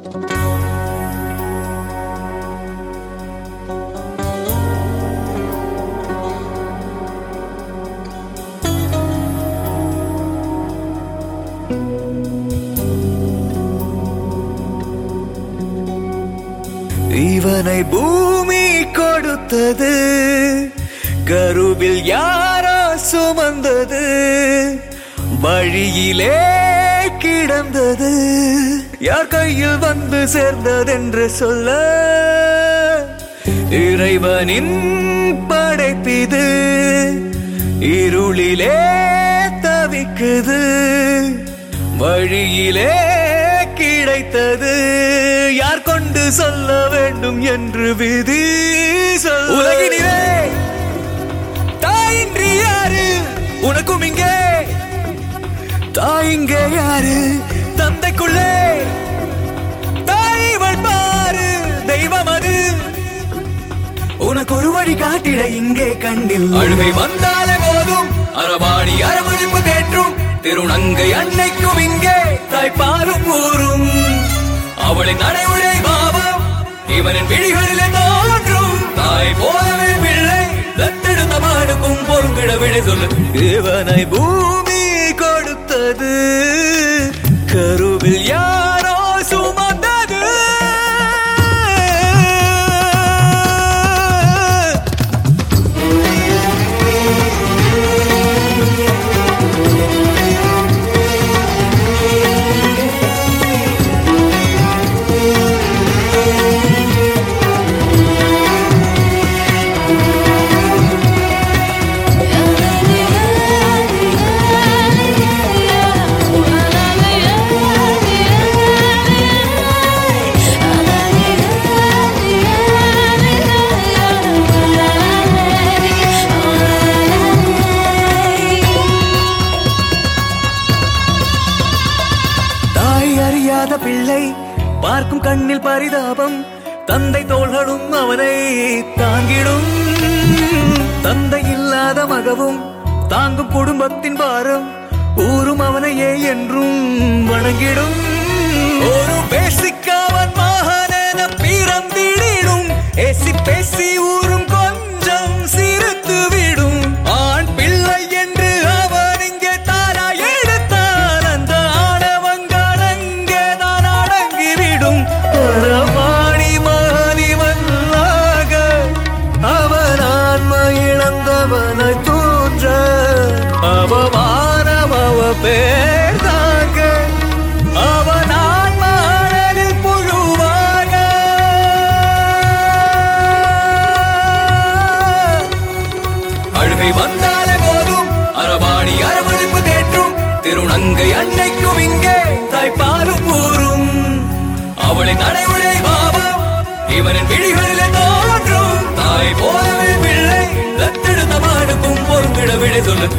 இவனை பூமி கொடுத்தது கருவில் யாரோ சுமந்தது வழியிலே கிடந்தது யார் கையில் வந்து சேர்ந்ததென்று சொல்ல இறைவனின் படைப்பிது இருளிலே தவிக்குது வழியிலே கிடைத்தது யார் கொண்டு சொல்ல வேண்டும் என்று விதி சொல் உலகினிலே தாயின்றி யாரு உனக்கும் இங்கே தாயிங்க யாரு தந்தைக்குள்ளே தாய்வள் பாரு தெய்வம் அது உனக்கு ஒரு வழி காட்டிட இங்கே கண்டில் அழுகை வந்தாலே போதும் அரவாணி அரவழிப்பு தேற்றும் திருநங்கை அன்னைக்கும் இங்கே தாய்ப்பாலும் ஊரும் அவளின் நடைமுறை பாவம் இவனின் விழிகளிலே தோன்றும் தாய் போலவே பிள்ளை தத்தெடுத்த மாடுக்கும் பொறுங்கிட விடை சொல்லு இவனை பூமி கொடுத்தது கருவில் யாரோ சுமந்தது தாய் அறியாத பிள்ளை பார்க்கும் கண்ணில் பரிதாபம் தந்தை தோள்களும் அவனை தாங்கிடும் தந்தை இல்லாத மகவும் தாங்கும் குடும்பத்தின் பாரம் ஊரும் அவனையே என்றும் வணங்கிடும் ஒரு பேசிக்காவன் மகனென பிறந்திடிடும் ஏசி பேசி ஊரும் கொஞ்சம் சிரித்து விடும் ஆண் பிள்ளை என்று அவன் இங்கே தாரா எடுத்தான் அந்த ஆடவங்கள் அங்கே தான் அடங்கிவிடும் பரமாணி மகனிவல்லாக அவன் ஆன்ம இழந்தவனை தோன்ற அவமானம் அவ பேர் தாங்க அவன் ஆன்மானில் புழுவாக அழுகை வந்தாலே போதும் அரவாணி அரவழிப்பு தேற்றும் திருநங்கை அன்னைக்கும் இங்கே தாய்ப்பாலும் ஊரும் அவளின் நடைமுறை பாவம் இவனின் விழிகளிலே தோன்றும் தாய் போலவே பிள்ளை தத்தெடுத்த மாடுக்கும் பொறுங்கிட விடை சொல்லு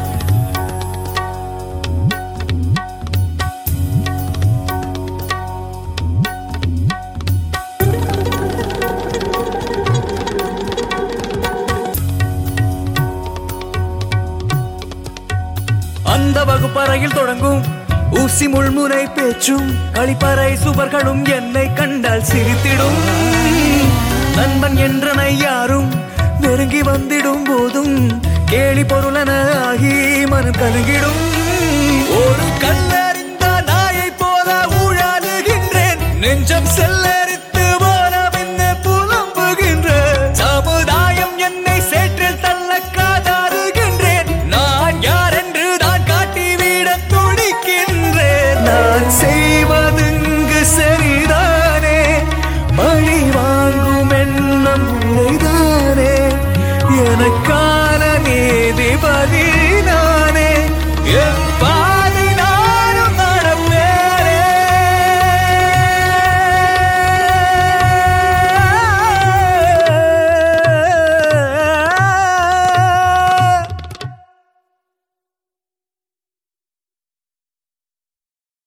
அந்த வகுப்பறையில் தொடங்கும் ஊசி முள்முனை பேச்சும் களிப்பறை சுவர்களும் என்னை கண்டால் சிரித்திடும் நண்பன் என்றனை யாரும் நெருங்கி வந்திடும் போதும் கேலி பொருளென ஆகி மனம் கலங்கிடும் ஒரு கல்லறிந்த நாயை போல ஊழாலுகின்றேன் நெஞ்சம் செல்லரித்து போல பின்ன புலம்புகின்றேன் சமுதாயம் என்னை சேற்றில் தள்ள காதாறுகின்றேன் நான் யார் என்று நான் காட்டிவிட துடிக்கின்றேன் நான் செய்வதுங்கு சரிதானே பழி வாங்கும் எண்ணம் உரைதானே எனக்கான நீதிபதி நானே என்